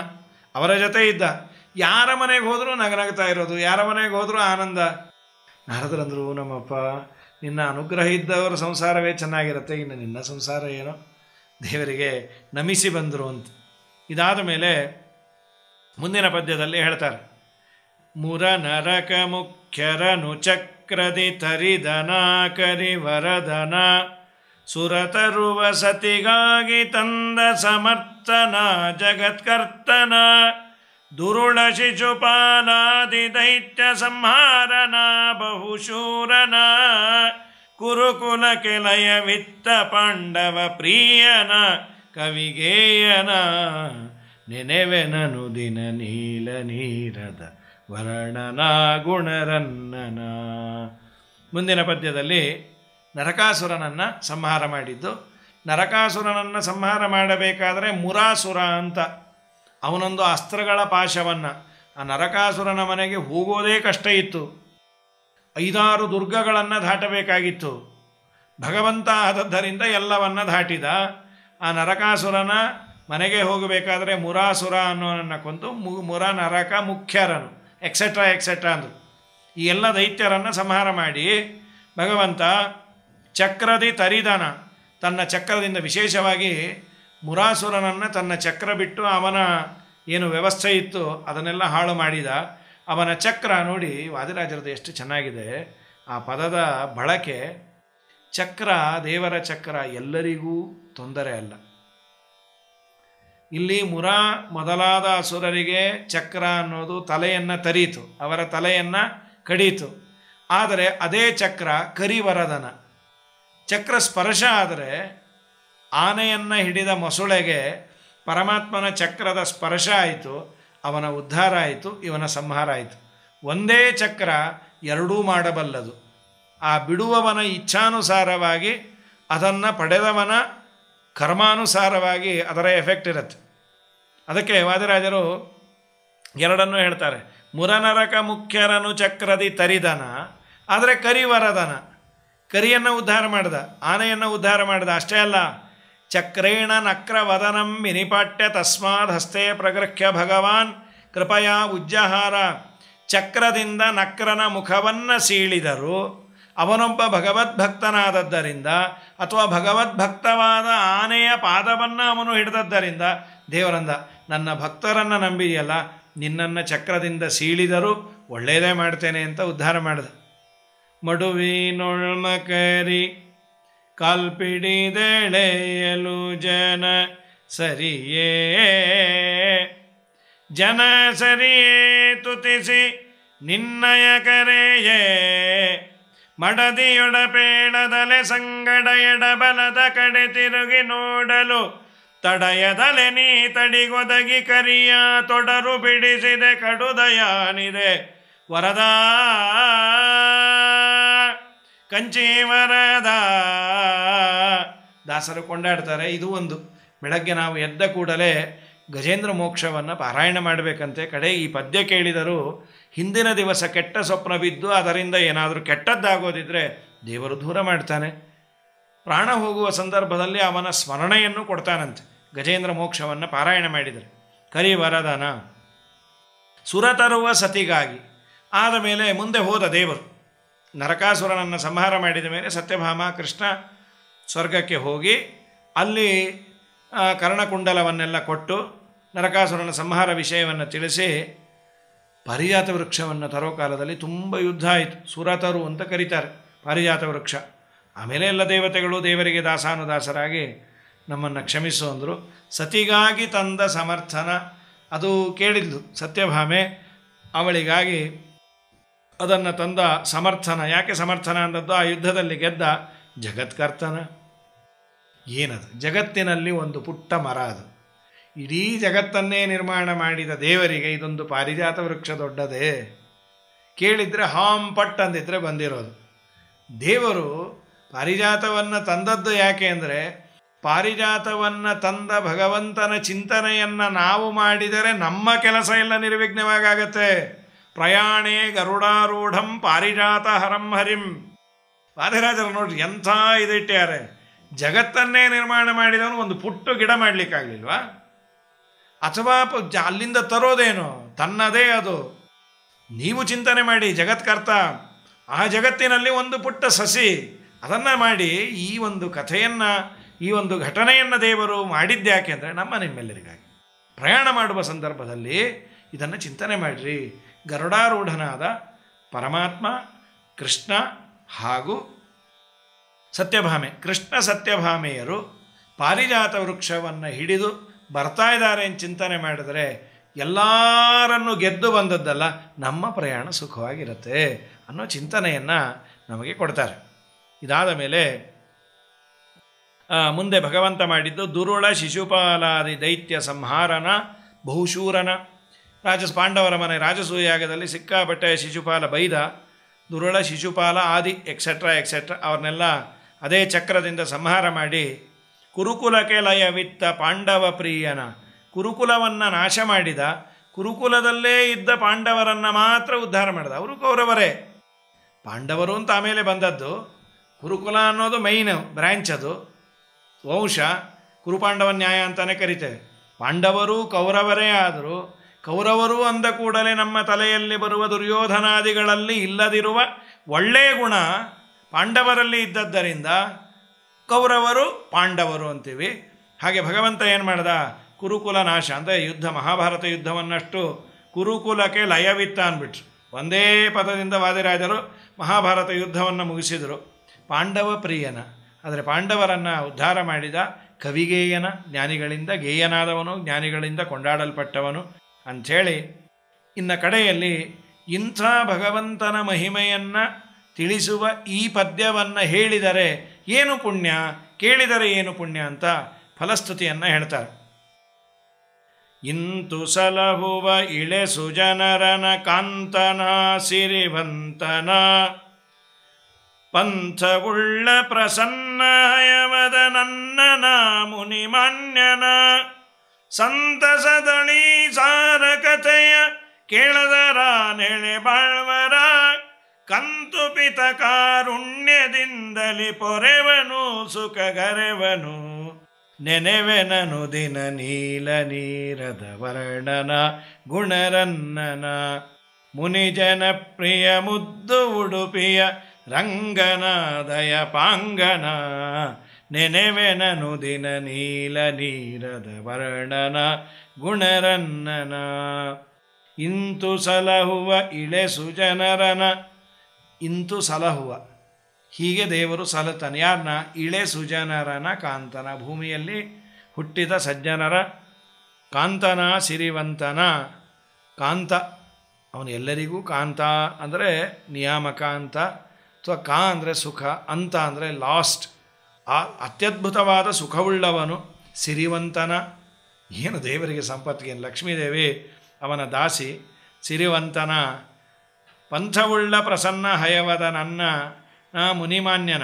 ಅವರ ಜೊತೆ ಇದ್ದ ಯಾರ ಮನೆಗೆ ಹೋದರೂ ನಗನಗ್ತಾ ಇರೋದು ಯಾರ ಮನೆಗೆ ಹೋದರೂ ಆನಂದ ನಾರದರಂದರು ನಮ್ಮಪ್ಪ ನಿನ್ನ ಅನುಗ್ರಹ ಇದ್ದವರ ಸಂಸಾರವೇ ಚೆನ್ನಾಗಿರುತ್ತೆ ಇನ್ನು ನಿನ್ನ ಸಂಸಾರ ಏನೋ ದೇವರಿಗೆ ನಮಿಸಿ ಬಂದರು ಅಂತ ಇದಾದ ಮೇಲೆ ಮುಂದಿನ ಪದ್ಯದಲ್ಲಿ ಹೇಳ್ತಾರೆ ಮುರ ನರಕ ಮುಖ್ಯರನು ಚಕ್ರದಿ ತರಿದನ ಕರಿವರದನ ಸುರತರುವ ಸತಿಗಾಗಿ ತಂದ ಸಮರ್ಥನ ಜಗತ್ಕರ್ತನ ದುರುಳ ಶಿಶುಪಾಲಾದಿ ದೈತ್ಯ ಸಂಹಾರನ ಬಹುಶೂರನ ಕುರುಕುಲ ಕೆಲಯ ವಿತ್ತ ಪಾಂಡವ ಪ್ರಿಯನ ಕವಿಗೇಯನ ನೆನೆವೆನನು ದಿನ ನೀಲ ನೀರದ ವರ್ಣನ ಗುಣರನ್ನನ ಮುಂದಿನ ಪದ್ಯದಲ್ಲಿ ನರಕಾಸುರನನ್ನು ಸಂಹಾರ ಮಾಡಿದ್ದು ನರಕಾಸುರನನ್ನು ಸಂಹಾರ ಮಾಡಬೇಕಾದರೆ ಮುರಾಸುರ ಅಂತ ಅವನೊಂದು ಅಸ್ತ್ರಗಳ ಪಾಶವನ್ನು ಆ ನರಕಾಸುರನ ಮನೆಗೆ ಹೋಗೋದೇ ಕಷ್ಟ ಇತ್ತು ಐದಾರು ದುರ್ಗಗಳನ್ನು ದಾಟಬೇಕಾಗಿತ್ತು ಭಗವಂತ ಆದದ್ದರಿಂದ ಎಲ್ಲವನ್ನ ದಾಟಿದ ಆ ನರಕಾಸುರನ ಮನೆಗೆ ಹೋಗಬೇಕಾದ್ರೆ ಮುರಾಸುರ ಅನ್ನೋನನ್ನು ಕೊಂದು ಮು ಮುರ ನರಕ ಮುಖ್ಯರನು ಎಕ್ಸೆಟ್ರಾ ಎಕ್ಸೆಟ್ರಾ ಅಂದರು ಈ ಎಲ್ಲ ದೈತ್ಯರನ್ನು ಸಂಹಾರ ಮಾಡಿ ಭಗವಂತ ಚಕ್ರದಿ ತರಿದನ ತನ್ನ ಚಕ್ರದಿಂದ ವಿಶೇಷವಾಗಿ ಮುರಾಸುರನನ್ನು ತನ್ನ ಚಕ್ರ ಬಿಟ್ಟು ಅವನ ಏನು ವ್ಯವಸ್ಥೆ ಇತ್ತು ಅದನ್ನೆಲ್ಲ ಹಾಳು ಮಾಡಿದ ಅವನ ಚಕ್ರ ನೋಡಿ ವಾದಿರಾಜರದು ಎಷ್ಟು ಚೆನ್ನಾಗಿದೆ ಆ ಪದದ ಬಳಕೆ ಚಕ್ರ ದೇವರ ಚಕ್ರ ಎಲ್ಲರಿಗೂ ತೊಂದರೆ ಅಲ್ಲ ಇಲ್ಲಿ ಮುರ ಮೊದಲಾದ ಅಸುರರಿಗೆ ಚಕ್ರ ಅನ್ನೋದು ತಲೆಯನ್ನು ತರೀತು ಅವರ ತಲೆಯನ್ನು ಕಡೀತು ಆದರೆ ಅದೇ ಚಕ್ರ ಕರಿವರದನ ಚಕ್ರ ಸ್ಪರ್ಶ ಆದರೆ ಆನೆಯನ್ನು ಹಿಡಿದ ಮೊಸುಳೆಗೆ ಪರಮಾತ್ಮನ ಚಕ್ರದ ಸ್ಪರ್ಶ ಆಯಿತು ಅವನ ಉದ್ಧಾರ ಆಯಿತು ಇವನ ಸಂಹಾರ ಆಯಿತು ಒಂದೇ ಚಕ್ರ ಎರಡೂ ಮಾಡಬಲ್ಲದು ಆ ಬಿಡುವವನ ಇಚ್ಛಾನುಸಾರವಾಗಿ ಅದನ್ನು ಪಡೆದವನ ಕರ್ಮಾನುಸಾರವಾಗಿ ಅದರ ಎಫೆಕ್ಟ್ ಇರುತ್ತೆ ಅದಕ್ಕೆ ವಾದಿರಾಜರು ಎರಡನ್ನೂ ಹೇಳ್ತಾರೆ ಮುರನರಕ ಮುಖ್ಯರನು ಚಕ್ರದಿ ತರಿದನ ಆದರೆ ಕರಿವರದನ ಕರಿಯನ್ನು ಉದ್ಧಾರ ಮಾಡಿದ ಆನೆಯನ್ನು ಉದ್ಧಾರ ಮಾಡಿದ ಅಷ್ಟೇ ಅಲ್ಲ ಚಕ್ರೇಣ ನಕ್ರವದನಂ ವಿನಿಪಾಟ್ಯ ತಸ್ಮಾದ್ ಹಸ್ತೆ ಪ್ರಗೃಹ್ಯ ಭಗವಾನ್ ಕೃಪಯಾ ಉಜ್ಜಹಾರ ಚಕ್ರದಿಂದ ನಕ್ರನ ಮುಖವನ್ನು ಸೀಳಿದರು ಅವನೊಬ್ಬ ಭಗವದ್ಭಕ್ತನಾದದ್ದರಿಂದ ಅಥವಾ ಭಗವದ್ಭಕ್ತವಾದ ಆನೆಯ ಪಾದವನ್ನು ಅವನು ಹಿಡಿದದ್ದರಿಂದ ದೇವರಂದ ನನ್ನ ಭಕ್ತರನ್ನು ನಂಬಿದೆಯಲ್ಲ ನಿನ್ನನ್ನು ಚಕ್ರದಿಂದ ಸೀಳಿದರೂ ಒಳ್ಳೆಯದೇ ಮಾಡ್ತೇನೆ ಅಂತ ಉದ್ಧಾರ ಮಾಡಿದ ಮಡುವಿನೊಳ್ಮಕರಿ ಕಾಲ್ಪಿಡಿದೆಳೆಯಲು ಜನ ಸರಿಯೇ ಜನ ಸರಿಯೇ ತುತಿಸಿ ನಿನ್ನಯ ಕರೆಯೇ ಮಡದಿಯೊಡಪೇಳದಲೆ ಸಂಗಡ ಎಡಬಲದ ಕಡೆ ತಿರುಗಿ ನೋಡಲು ತಡಯದಲೆ ನೀ ತಡಿಗೊದಗಿ ಕರಿಯ ತೊಡರು ಬಿಡಿಸಿದೆ ಕಡುದಯಾನಿದೆ ವರದ ಕಂಚಿ ವರದ ದಾಸರು ಕೊಂಡಾಡ್ತಾರೆ ಇದು ಒಂದು ಬೆಳಗ್ಗೆ ನಾವು ಎದ್ದ ಕೂಡಲೇ ಗಜೇಂದ್ರ ಮೋಕ್ಷವನ್ನು ಪಾರಾಯಣ ಮಾಡಬೇಕಂತೆ ಕಡೆ ಈ ಪದ್ಯ ಕೇಳಿದರೂ ಹಿಂದಿನ ದಿವಸ ಕೆಟ್ಟ ಸ್ವಪ್ನ ಬಿದ್ದು ಅದರಿಂದ ಏನಾದರೂ ಕೆಟ್ಟದ್ದಾಗೋದಿದ್ರೆ ದೇವರು ದೂರ ಮಾಡ್ತಾನೆ ಪ್ರಾಣ ಹೋಗುವ ಸಂದರ್ಭದಲ್ಲಿ ಅವನ ಸ್ಮರಣೆಯನ್ನು ಕೊಡ್ತಾನಂತೆ ಗಜೇಂದ್ರ ಮೋಕ್ಷವನ್ನು ಪಾರಾಯಣ ಮಾಡಿದರೆ ಕರಿ ವರದಾನ ಸುರ ತರುವ ಸತಿಗಾಗಿ ಆದ ಮೇಲೆ ಮುಂದೆ ಹೋದ ದೇವರು ನರಕಾಸುರನನ್ನು ಸಂಹಾರ ಮಾಡಿದ ಮೇಲೆ ಸತ್ಯಭಾಮ ಕೃಷ್ಣ ಸ್ವರ್ಗಕ್ಕೆ ಹೋಗಿ ಅಲ್ಲಿ ಆ, ಕರ್ಣಕುಂಡಲವನ್ನೆಲ್ಲ ಕೊಟ್ಟು ನರಕಾಸುರನ ಸಂಹಾರ ವಿಷಯವನ್ನು ತಿಳಿಸಿ ಪಾರಿಜಾತ ವೃಕ್ಷವನ್ನು ತರೋ ಕಾಲದಲ್ಲಿ ತುಂಬ ಯುದ್ಧ ಆಯಿತು ಸುರತರು ಅಂತ ಕರೀತಾರೆ ಪಾರಿಜಾತ ವೃಕ್ಷ ಆಮೇಲೆ ಎಲ್ಲ ದೇವತೆಗಳು ದೇವರಿಗೆ ದಾಸಾನುದಾಸರಾಗಿ ನಮ್ಮನ್ನು ಕ್ಷಮಿಸು ಅಂದರು ಸತಿಗಾಗಿ ತಂದ ಸಮರ್ಥನ ಅದು ಕೇಳಿದ್ಲು ಸತ್ಯಭಾಮೆ ಅವಳಿಗಾಗಿ ಅದನ್ನು ತಂದ ಸಮರ್ಥನ ಯಾಕೆ ಸಮರ್ಥನ ಅಂದದ್ದು ಆ ಯುದ್ಧದಲ್ಲಿ ಗೆದ್ದ ಜಗತ್ಕರ್ತನ ಏನದು ಜಗತ್ತಿನಲ್ಲಿ ಒಂದು ಪುಟ್ಟ ಮರ ಅದು ಇಡೀ ಜಗತ್ತನ್ನೇ ನಿರ್ಮಾಣ ಮಾಡಿದ ದೇವರಿಗೆ ಇದೊಂದು ಪಾರಿಜಾತ ವೃಕ್ಷ ದೊಡ್ಡದೇ ಕೇಳಿದರೆ ಹಾಂ ಪಟ್ ಅಂದಿದ್ರೆ ಬಂದಿರೋದು ದೇವರು ಪಾರಿಜಾತವನ್ನು ತಂದದ್ದು ಯಾಕೆ ಅಂದರೆ ಪಾರಿಜಾತವನ್ನು ತಂದ ಭಗವಂತನ ಚಿಂತನೆಯನ್ನು ನಾವು ಮಾಡಿದರೆ ನಮ್ಮ ಕೆಲಸ ಎಲ್ಲ ನಿರ್ವಿಘ್ನವಾಗತ್ತೆ ಪ್ರಯಾಣೇ ಗರುಡಾರೂಢಂ ಪಾರಿಜಾತ ಹರಂ ಹರಿಂ ವಾದಿರಾಜರು ನೋಡ್ರಿ ಎಂಥ ಇದಿಟ್ಟ್ಯಾರೆ ಜಗತ್ತನ್ನೇ ನಿರ್ಮಾಣ ಮಾಡಿದವನು ಒಂದು ಪುಟ್ಟು ಗಿಡ ಮಾಡಲಿಕ್ಕಾಗಲಿಲ್ವಾ ಅಥವಾ ಪ- ಜ- ಅಲ್ಲಿಂದ ತರೋದೇನು ತನ್ನದೇ ಅದು ನೀವು ಚಿಂತನೆ ಮಾಡಿ ಜಗತ್ಕರ್ತ ಆ ಜಗತ್ತಿನಲ್ಲಿ ಒಂದು ಪುಟ್ಟ ಸಸಿ ಅದನ್ನು ಮಾಡಿ ಈ ಒಂದು ಕಥೆಯನ್ನು ಈ ಒಂದು ಘಟನೆಯನ್ನು ದೇವರು ಮಾಡಿದ್ದ್ಯಾಕೆ ಅಂದರೆ ನಮ್ಮ ನಿಮ್ಮೆಲ್ಲರಿಗಾಗಿ ಪ್ರಯಾಣ ಮಾಡುವ ಸಂದರ್ಭದಲ್ಲಿ ಇದನ್ನು ಚಿಂತನೆ ಮಾಡಿರಿ ಗರುಡಾರೂಢನಾದ ಪರಮಾತ್ಮ ಕೃಷ್ಣ ಹಾಗೂ ಸತ್ಯಭಾಮೆ ಕೃಷ್ಣ ಸತ್ಯಭಾಮೆಯರು ಪಾರಿಜಾತ ವೃಕ್ಷವನ್ನು ಹಿಡಿದು ಬರ್ತಾ ಇದ್ದಾರೆ ಅಂತ ಚಿಂತನೆ ಮಾಡಿದರೆ ಎಲ್ಲರನ್ನು ಗೆದ್ದು ಬಂದದ್ದಲ್ಲ ನಮ್ಮ ಪ್ರಯಾಣ ಸುಖವಾಗಿರುತ್ತೆ ಅನ್ನೋ ಚಿಂತನೆಯನ್ನು ನಮಗೆ ಕೊಡ್ತಾರೆ ಇದಾದ ಮೇಲೆ ಆ, ಮುಂದೆ ಭಗವಂತ ಮಾಡಿದ್ದು ದುರುಳ ಶಿಶುಪಾಲಾದಿ ದೈತ್ಯ ಸಂಹಾರನ ಬಹುಶೂರನ ರಾಜ ಪಾಂಡವರ ಮನೆ ರಾಜಸೂಯಾಗದಲ್ಲಿ ಸಿಕ್ಕಾಪಟ್ಟೆ ಶಿಶುಪಾಲ ಬೈದ ದುರುಳ ಶಿಶುಪಾಲ ಆದಿ ಎಕ್ಸೆಟ್ರಾ ಎಕ್ಸೆಟ್ರಾ ಅವ್ರನ್ನೆಲ್ಲ ಅದೇ ಚಕ್ರದಿಂದ ಸಂಹಾರ ಮಾಡಿ ಕುರುಕುಲಕ್ಕೆ ಲಯವಿತ್ತ ಪಾಂಡವ ಪ್ರಿಯನ ಕುರುಕುಲವನ್ನು ನಾಶ ಮಾಡಿದ ಕುರುಕುಲದಲ್ಲೇ ಇದ್ದ ಪಾಂಡವರನ್ನು ಮಾತ್ರ ಉದ್ಧಾರ ಮಾಡಿದ ಅವರು ಕೌರವರೇ ಪಾಂಡವರು ಅಂತ ಆಮೇಲೆ ಬಂದದ್ದು ಕುರುಕುಲ ಅನ್ನೋದು ಮೈನ್ ಬ್ರ್ಯಾಂಚ್ ಅದು ವಂಶ ಕುರುಪಾಂಡವ ನ್ಯಾಯ ಅಂತಲೇ ಕರಿತೇವೆ ಪಾಂಡವರು ಕೌರವರೇ ಆದರೂ ಕೌರವರು ಅಂದ ಕೂಡಲೇ ನಮ್ಮ ತಲೆಯಲ್ಲಿ ಬರುವ ದುರ್ಯೋಧನಾದಿಗಳಲ್ಲಿ ಇಲ್ಲದಿರುವ ಒಳ್ಳೆಯ ಗುಣ ಪಾಂಡವರಲ್ಲಿ ಇದ್ದದ್ದರಿಂದ ಕೌರವರು ಪಾಂಡವರು ಅಂತೀವಿ ಹಾಗೆ ಭಗವಂತ ಏನು ಮಾಡ್ದ ಕುರುಕುಲ ನಾಶ ಅಂದರೆ ಯುದ್ಧ ಮಹಾಭಾರತ ಯುದ್ಧವನ್ನಷ್ಟು ಕುರುಕುಲಕ್ಕೆ ಲಯವಿತ್ತ ಅಂದ್ಬಿಟ್ರು ಒಂದೇ ಪದದಿಂದ ವಾದಿರಾಜರು ಮಹಾಭಾರತ ಯುದ್ಧವನ್ನು ಮುಗಿಸಿದರು ಪಾಂಡವ ಪ್ರಿಯನ ಆದರೆ ಪಾಂಡವರನ್ನು ಉದ್ಧಾರ ಮಾಡಿದ ಕವಿಗೇಯನ ಜ್ಞಾನಿಗಳಿಂದ ಗೇಯನಾದವನು ಜ್ಞಾನಿಗಳಿಂದ ಕೊಂಡಾಡಲ್ಪಟ್ಟವನು ಅಂಥೇಳಿ ಇನ್ನು ಕಡೆಯಲ್ಲಿ ಇಂಥ ಭಗವಂತನ ಮಹಿಮೆಯನ್ನು ತಿಳಿಸುವ ಈ ಪದ್ಯವನ್ನು ಹೇಳಿದರೆ ಏನು ಪುಣ್ಯ ಕೇಳಿದರೆ ಏನು ಪುಣ್ಯ ಅಂತ ಫಲಸ್ತುತಿಯನ್ನು ಹೇಳ್ತಾರೆ ಇಂತು ಸಲಹುವ ಇಳೆ ಸುಜನರನ ಕಾಂತನ ಸಿರಿವಂತನ ಪಂಥವುಳ್ಳ ಪ್ರಸನ್ನ ಹಯವದ ನನ್ನನ ಮುನಿಮಾನ್ಯನ ಸಂತಸದಳಿ ಸಾರ ಕಥೆಯ ಕೇಳದರ ನೆಳೆ ಬಾಳ್ವರ ಕಂತು ಪಿತ ಕಾರುಣ್ಯದಿಂದಲಿ ಪೊರೆವನು ಸುಖಗರೆವನು ನೆನೆವೆನನು ದಿನ ನೀಲ ನೀರದ ವರ್ಣನ ಗುಣರನ್ನನ ಮುನಿಜನ ಪ್ರಿಯ ಮುದ್ದು ಉಡುಪಿಯ ರಂಗನಾದಯ ಪಾಂಗನ ನೆನೆವೆನನು ದಿನ ನೀಲ ನೀರದ ವರ್ಣನ ಗುಣರನ್ನನ ಇಂತು ಸಲಹುವ ಇಳೆ ಸುಜನರನ ಇಂತು ಸಲಹುವ ಹೀಗೆ ದೇವರು ಸಲತಾನೆ ಯಾರನ್ನ ಇಳೆ ಸುಜನರನ ಕಾಂತನ ಭೂಮಿಯಲ್ಲಿ ಹುಟ್ಟಿದ ಸಜ್ಜನರ ಕಾಂತನ ಸಿರಿವಂತನ ಕಾಂತ ಅವನು ಎಲ್ಲರಿಗೂ ಕಾಂತ ಅಂದರೆ ನಿಯಾಮಕ ಅಂತ ಅಥವಾ ಕಾ ಅಂದರೆ ಸುಖ ಅಂತ ಅಂದರೆ ಲಾಸ್ಟ್ ಆ ಅತ್ಯದ್ಭುತವಾದ ಸುಖವುಳ್ಳವನು ಸಿರಿವಂತನ ಏನು ದೇವರಿಗೆ ಸಂಪತ್ತಿಗೆ ಲಕ್ಷ್ಮೀದೇವಿ ಅವನ ದಾಸಿ ಸಿರಿವಂತನ ಪಂಥವುಳ್ಳ ಪ್ರಸನ್ನ ಹಯವದ ನನ್ನ ನಾ ಮುನಿಮಾನ್ಯನ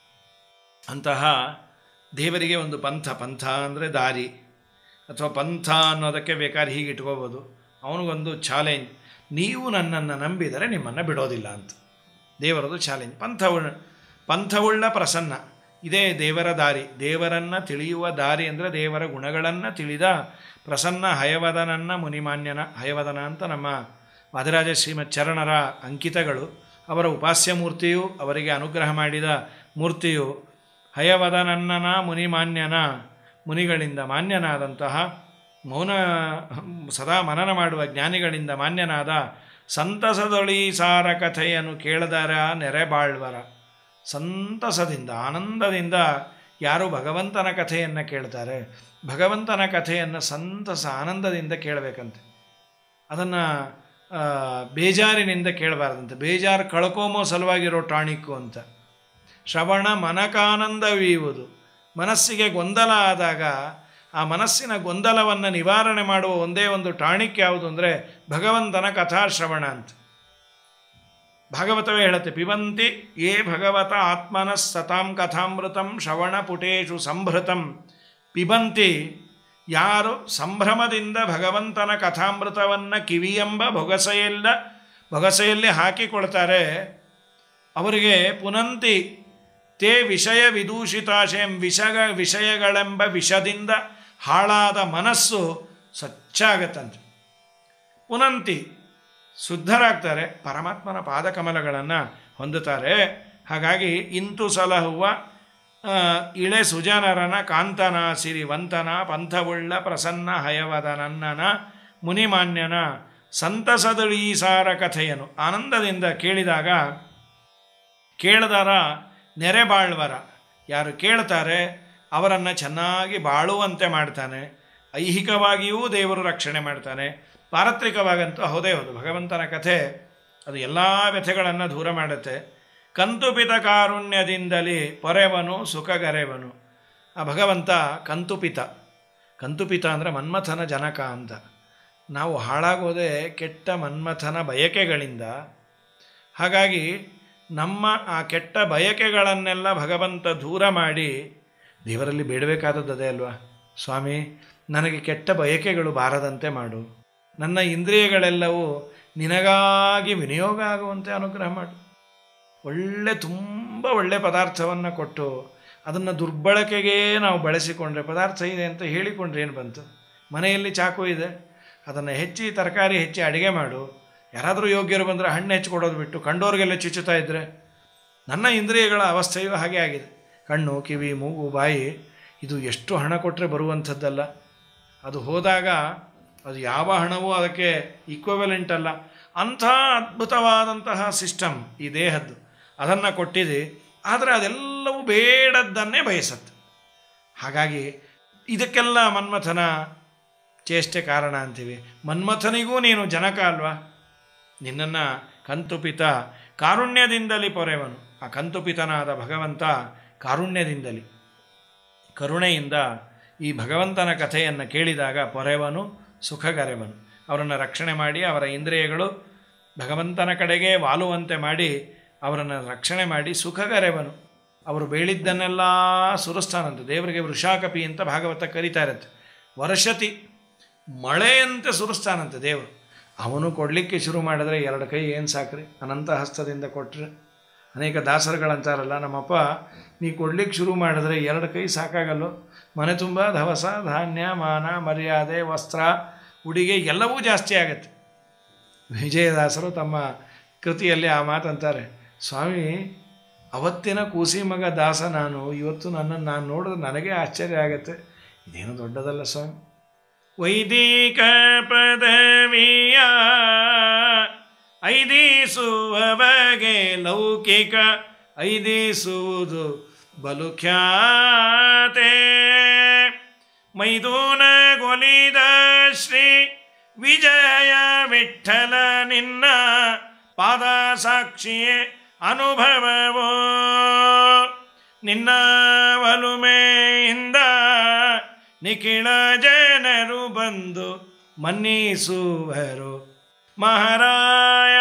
ಅಂತಹ ದೇವರಿಗೆ ಒಂದು ಪಂಥ ಪಂಥ ಅಂದರೆ ದಾರಿ ಅಥವಾ ಪಂಥ ಅನ್ನೋದಕ್ಕೆ ಬೇಕಾದ್ರೆ ಹೀಗೆ ಇಟ್ಕೋಬೋದು ಅವನಿಗೊಂದು ಚಾಲೆಂಜ್ ನೀವು ನನ್ನನ್ನು ನಂಬಿದರೆ ನಿಮ್ಮನ್ನು ಬಿಡೋದಿಲ್ಲ ಅಂತ ದೇವರದು ಚಾಲೆಂಜ್ ಪಂಥವುಳ್ಳ ಪಂಥವುಳ್ಳ ಪ್ರಸನ್ನ ಇದೇ ದೇವರ ದಾರಿ ದೇವರನ್ನು ತಿಳಿಯುವ ದಾರಿ ಅಂದರೆ ದೇವರ ಗುಣಗಳನ್ನು ತಿಳಿದ ಪ್ರಸನ್ನ ಹಯವದನನ್ನ ಮುನಿಮಾನ್ಯನ ಹಯವದನ ಅಂತ ನಮ್ಮ ವಾದಿರಾಜ ಶ್ರೀಮತ್ ಚರಣರ ಅಂಕಿತಗಳು ಅವರ ಉಪಾಸ್ಯ ಮೂರ್ತಿಯು ಅವರಿಗೆ ಅನುಗ್ರಹ ಮಾಡಿದ ಮೂರ್ತಿಯು ಹಯವದನನ್ನನ ಮುನಿಮಾನ್ಯನ ಮುನಿಗಳಿಂದ ಮಾನ್ಯನಾದಂತಹ ಮೌನ ಸದಾ ಮನನ ಮಾಡುವ ಜ್ಞಾನಿಗಳಿಂದ ಮಾನ್ಯನಾದ ಸಂತಸದೊಳಿ ಸಾರ ಕಥೆಯನ್ನು ಕೇಳದರ ನೆರೆಬಾಳ್ವರ ಸಂತಸದಿಂದ ಆನಂದದಿಂದ ಯಾರು ಭಗವಂತನ ಕಥೆಯನ್ನು ಕೇಳ್ತಾರೆ ಭಗವಂತನ ಕಥೆಯನ್ನು ಸಂತಸ ಆನಂದದಿಂದ ಕೇಳಬೇಕಂತೆ ಅದನ್ನು ಬೇಜಾರಿನಿಂದ ಕೇಳಬಾರ್ದಂತೆ ಬೇಜಾರು ಕಳ್ಕೊಂಬೋ ಸಲುವಾಗಿರೋ ಟಾಣಿಕ್ಕು ಅಂತ ಶ್ರವಣ ಮನಕಾನಂದವೀಯುವುದು ಮನಸ್ಸಿಗೆ ಗೊಂದಲ ಆದಾಗ ಆ ಮನಸ್ಸಿನ ಗೊಂದಲವನ್ನು ನಿವಾರಣೆ ಮಾಡುವ ಒಂದೇ ಒಂದು ಟಾಣಿಕ್ ಯಾವುದು ಅಂದರೆ ಭಗವಂತನ ಕಥಾಶ್ರವಣ ಅಂತ ಭಾಗವತವೇ ಹೇಳುತ್ತೆ ಪಿಬಂತಿ ಯೇ ಭಗವತ ಆತ್ಮನ ಸತಾಂ ಕಥಾಮೃತಂ ಶ್ರವಣ ಪುಟೇಶು ಸಂಭೃತಂ ಪಿಬಂತಿ ಯಾರು ಸಂಭ್ರಮದಿಂದ ಭಗವಂತನ ಕಥಾಮೃತವನ್ನು ಕಿವಿಯೆಂಬ ಬೊಗಸೆಯಲ್ಲ ಬೊಗಸೆಯಲ್ಲಿ ಹಾಕಿಕೊಳ್ತಾರೆ ಅವರಿಗೆ ಪುನಂತಿ ತೇ ವಿಷಯ ವಿದೂಷಿತಾಶಯಂ ವಿಷಗ ವಿಷಯಗಳೆಂಬ ವಿಷದಿಂದ ಹಾಳಾದ ಮನಸ್ಸು ಸ್ವಚ್ಛ ಆಗತ್ತಂತೆ ಪುನಂತಿ ಶುದ್ಧರಾಗ್ತಾರೆ ಪರಮಾತ್ಮನ ಪಾದಕಮಲಗಳನ್ನು ಹೊಂದುತ್ತಾರೆ ಹಾಗಾಗಿ ಇಂತು ಸಲಹುವ ಆ, ಇಳೆ ಸುಜನರನ ಕಾಂತನ ಸಿರಿವಂತನ ಪಂಥವುಳ್ಳ ಪ್ರಸನ್ನ ಹಯವದ ನನ್ನನ ಮುನಿಮಾನ್ಯನ ಸಂತಸದಳೀಸಾರ ಕಥೆಯನು ಆನಂದದಿಂದ ಕೇಳಿದಾಗ ಕೇಳದರ ನೆರೆ ಬಾಳ್ವರ ಯಾರು ಕೇಳ್ತಾರೆ ಅವರನ್ನು ಚೆನ್ನಾಗಿ ಬಾಳುವಂತೆ ಮಾಡ್ತಾನೆ ಐಹಿಕವಾಗಿಯೂ ದೇವರು ರಕ್ಷಣೆ ಮಾಡ್ತಾನೆ ಪಾರತ್ರಿಕವಾಗಂತೂ ಹೌದೇ ಹೌದು ಭಗವಂತನ ಕಥೆ ಅದು ಎಲ್ಲ ವ್ಯಥೆಗಳನ್ನು ದೂರ ಮಾಡುತ್ತೆ ಕಂತುಪಿತ ಕಾರುಣ್ಯದಿಂದಲೇ ಪೊರೆವನು ಸುಖಗರೆವನು ಆ ಭಗವಂತ ಕಂತುಪಿತ ಕಂತುಪಿತ ಅಂದರೆ ಮನ್ಮಥನ ಜನಕ ಅಂತ ನಾವು ಹಾಳಾಗೋದೇ ಕೆಟ್ಟ ಮನ್ಮಥನ ಬಯಕೆಗಳಿಂದ ಹಾಗಾಗಿ ನಮ್ಮ ಆ ಕೆಟ್ಟ ಬಯಕೆಗಳನ್ನೆಲ್ಲ ಭಗವಂತ ದೂರ ಮಾಡಿ ದೇವರಲ್ಲಿ ಬೇಡಬೇಕಾದದ್ದು ಅದೇ ಅಲ್ವಾ ಸ್ವಾಮಿ ನನಗೆ ಕೆಟ್ಟ ಬಯಕೆಗಳು ಬಾರದಂತೆ ಮಾಡು ನನ್ನ ಇಂದ್ರಿಯಗಳೆಲ್ಲವೂ ನಿನಗಾಗಿ ವಿನಿಯೋಗ ಆಗುವಂತೆ ಅನುಗ್ರಹ ಮಾಡು ಒಳ್ಳೆ ತುಂಬ ಒಳ್ಳೆ ಪದಾರ್ಥವನ್ನು ಕೊಟ್ಟು ಅದನ್ನು ದುರ್ಬಳಕೆಗೆ ನಾವು ಬಳಸಿಕೊಂಡ್ರೆ ಪದಾರ್ಥ ಇದೆ ಅಂತ ಹೇಳಿಕೊಂಡ್ರೆ ಏನು ಬಂತು ಮನೆಯಲ್ಲಿ ಚಾಕು ಇದೆ ಅದನ್ನು ಹೆಚ್ಚಿ ತರಕಾರಿ ಹೆಚ್ಚಿ ಅಡುಗೆ ಮಾಡು ಯಾರಾದರೂ ಯೋಗ್ಯರು ಬಂದರೆ ಹಣ್ಣು ಹೆಚ್ಚಿ ಕೊಡೋದು ಬಿಟ್ಟು ಕಂಡೋರಿಗೆಲ್ಲ ಚುಚ್ಚುತ್ತಾ ಇದ್ದರೆ ನನ್ನ ಇಂದ್ರಿಯಗಳ ಅವಸ್ಥೆಯೂ ಹಾಗೆ ಆಗಿದೆ ಕಣ್ಣು ಕಿವಿ ಮೂಗು ಬಾಯಿ ಇದು ಎಷ್ಟು ಹಣ ಕೊಟ್ಟರೆ ಬರುವಂಥದ್ದಲ್ಲ ಅದು ಹೋದಾಗ ಅದು ಯಾವ ಹಣವೂ ಅದಕ್ಕೆ ಈಕ್ವವೆಲೆಂಟ್ ಅಲ್ಲ ಅಂಥ ಅದ್ಭುತವಾದಂತಹ ಸಿಸ್ಟಮ್ ಈ ದೇಹದ್ದು ಅದನ್ನು ಕೊಟ್ಟಿದೆ ಆದರೆ ಅದೆಲ್ಲವೂ ಬೇಡದ್ದನ್ನೇ ಬಯಸತ್ತೆ ಹಾಗಾಗಿ ಇದಕ್ಕೆಲ್ಲ ಮನ್ಮಥನ ಚೇಷ್ಟೆ ಕಾರಣ ಅಂತೀವಿ ಮನ್ಮಥನಿಗೂ ನೀನು ಜನಕ ಅಲ್ವಾ ನಿನ್ನನ್ನು ಕಂತುಪಿತ ಕಾರುಣ್ಯದಿಂದಲೇ ಪೊರೆವನು ಆ ಕಂತುಪಿತನಾದ ಭಗವಂತ ಕಾರುಣ್ಯದಿಂದಲೇ ಕರುಣೆಯಿಂದ ಈ ಭಗವಂತನ ಕಥೆಯನ್ನು ಕೇಳಿದಾಗ ಪೊರೆವನು ಸುಖಗರೆವನು ಅವರನ್ನು ರಕ್ಷಣೆ ಮಾಡಿ ಅವರ ಇಂದ್ರಿಯಗಳು ಭಗವಂತನ ಕಡೆಗೆ ವಾಲುವಂತೆ ಮಾಡಿ ಅವರನ್ನು ರಕ್ಷಣೆ ಮಾಡಿ ಸುಖಗರೆವನು ಅವರು ಬೇಳಿದ್ದನ್ನೆಲ್ಲ ಸುರಿಸ್ತಾನಂತೆ ದೇವರಿಗೆ ವೃಷಾಕಪಿ ಅಂತ ಭಾಗವತ ಕರೀತಾ ಇರುತ್ತೆ ವರ್ಷತಿ ಮಳೆಯಂತೆ ಸುರಿಸ್ತಾನಂತೆ ದೇವರು ಅವನು ಕೊಡಲಿಕ್ಕೆ ಶುರು ಮಾಡಿದ್ರೆ ಎರಡು ಕೈ ಏನು ಸಾಕ್ರಿ ಅನಂತ ಹಸ್ತದಿಂದ ಕೊಟ್ಟರೆ ಅನೇಕ ದಾಸರುಗಳಂತಾರಲ್ಲ ನಮ್ಮಪ್ಪ ನೀ ಕೊಡ್ಲಿಕ್ಕೆ ಶುರು ಮಾಡಿದ್ರೆ ಎರಡು ಕೈ ಸಾಕಾಗಲ್ಲೋ ಮನೆ ತುಂಬ ದವಸ ಧಾನ್ಯ ಮಾನ ಮರ್ಯಾದೆ ವಸ್ತ್ರ ಉಡಿಗೆ ಎಲ್ಲವೂ ಜಾಸ್ತಿ ಆಗುತ್ತೆ ವಿಜಯದಾಸರು ತಮ್ಮ ಕೃತಿಯಲ್ಲಿ ಆ ಮಾತಂತಾರೆ ಸ್ವಾಮಿ ಅವತ್ತಿನ ಕೂಸಿ ಮಗ ದಾಸ ನಾನು ಇವತ್ತು ನನ್ನನ್ನು ನಾನು ನೋಡಿದ್ರೆ ನನಗೆ ಆಶ್ಚರ್ಯ ಆಗುತ್ತೆ ಇದೇನು ದೊಡ್ಡದಲ್ಲ ಸ್ವಾಮಿ ವೈದಿಕ ಪದವಿಯ ಐದಿಸುವ ಬಗೆ ಲೌಕಿಕ ಐದಿಸುವುದು ಬಲು ಖ್ಯಾತೆ ಮೈದೂನಗೊಲಿದ ಶ್ರೀ ವಿಜಯ ವಿಠಲ ನಿನ್ನ ಪಾದ ಸಾಕ್ಷಿಯೇ ಅನುಭವವೋ ನಿನ್ನ ಒಲುಮೆಯಿಂದ ನಿಖಿಳ ಜನರು ಬಂದು ಮನ್ನಿಸುವರು ಮಹಾರಾಯ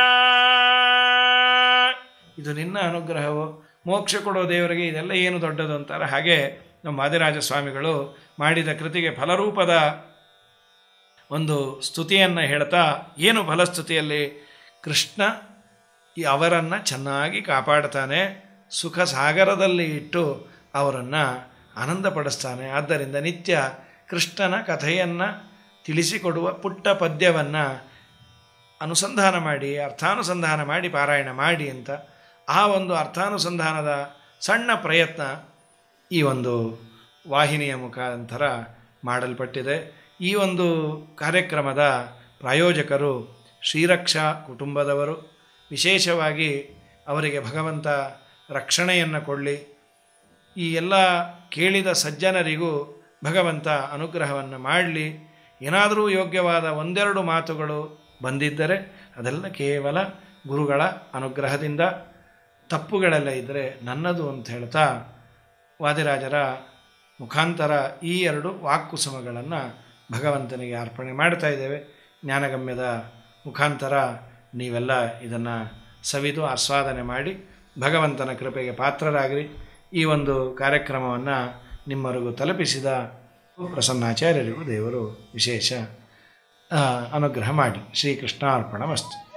ಇದು ನಿನ್ನ ಅನುಗ್ರಹವು ಮೋಕ್ಷ ಕೊಡೋ ದೇವರಿಗೆ ಇದೆಲ್ಲ ಏನು ದೊಡ್ಡದು ಅಂತಾರೆ ಹಾಗೆ ನಮ್ಮ ಮಾದಿರಾಜ ಸ್ವಾಮಿಗಳು ಮಾಡಿದ ಕೃತಿಗೆ ಫಲರೂಪದ ಒಂದು ಸ್ತುತಿಯನ್ನು ಹೇಳ್ತಾ ಏನು ಫಲಸ್ತುತಿಯಲ್ಲಿ ಕೃಷ್ಣ ಈ ಅವರನ್ನು ಚೆನ್ನಾಗಿ ಕಾಪಾಡ್ತಾನೆ ಸುಖ ಸಾಗರದಲ್ಲಿ ಇಟ್ಟು ಅವರನ್ನು ಆನಂದಪಡಿಸ್ತಾನೆ ಆದ್ದರಿಂದ ನಿತ್ಯ ಕೃಷ್ಣನ ಕಥೆಯನ್ನು ತಿಳಿಸಿಕೊಡುವ ಪುಟ್ಟ ಪದ್ಯವನ್ನು ಅನುಸಂಧಾನ ಮಾಡಿ ಅರ್ಥಾನುಸಂಧಾನ ಮಾಡಿ ಪಾರಾಯಣ ಮಾಡಿ ಅಂತ ಆ ಒಂದು ಅರ್ಥಾನುಸಂಧಾನದ ಸಣ್ಣ ಪ್ರಯತ್ನ ಈ ಒಂದು ವಾಹಿನಿಯ ಮುಖಾಂತರ ಮಾಡಲ್ಪಟ್ಟಿದೆ ಈ ಒಂದು ಕಾರ್ಯಕ್ರಮದ ಪ್ರಾಯೋಜಕರು ಶ್ರೀರಕ್ಷಾ ಕುಟುಂಬದವರು ವಿಶೇಷವಾಗಿ ಅವರಿಗೆ ಭಗವಂತ ರಕ್ಷಣೆಯನ್ನು ಕೊಡಲಿ ಈ ಎಲ್ಲ ಕೇಳಿದ ಸಜ್ಜನರಿಗೂ ಭಗವಂತ ಅನುಗ್ರಹವನ್ನು ಮಾಡಲಿ ಏನಾದರೂ ಯೋಗ್ಯವಾದ ಒಂದೆರಡು ಮಾತುಗಳು ಬಂದಿದ್ದರೆ ಅದೆಲ್ಲ ಕೇವಲ ಗುರುಗಳ ಅನುಗ್ರಹದಿಂದ ತಪ್ಪುಗಳೆಲ್ಲ ಇದ್ದರೆ ನನ್ನದು ಅಂತ ಹೇಳ್ತಾ ವಾದಿರಾಜರ ಮುಖಾಂತರ ಈ ಎರಡು ವಾಕ್ಕುಸುಮಗಳನ್ನು ಭಗವಂತನಿಗೆ ಅರ್ಪಣೆ ಮಾಡ್ತಾ ಇದ್ದೇವೆ ಜ್ಞಾನಗಮ್ಯದ ಮುಖಾಂತರ ನೀವೆಲ್ಲ ಇದನ್ನು ಸವಿದು ಆಸ್ವಾದನೆ ಮಾಡಿ ಭಗವಂತನ ಕೃಪೆಗೆ ಪಾತ್ರರಾಗಿರಿ ಈ ಒಂದು ಕಾರ್ಯಕ್ರಮವನ್ನು ನಿಮ್ಮವರೆಗೂ ತಲುಪಿಸಿದ ಪ್ರಸನ್ನಾಚಾರ್ಯರಿಗೂ ದೇವರು ವಿಶೇಷ ಆ, ಅನುಗ್ರಹ ಮಾಡಿ ಶ್ರೀಕೃಷ್ಣಾರ್ಪಣ ಮಸ್ತು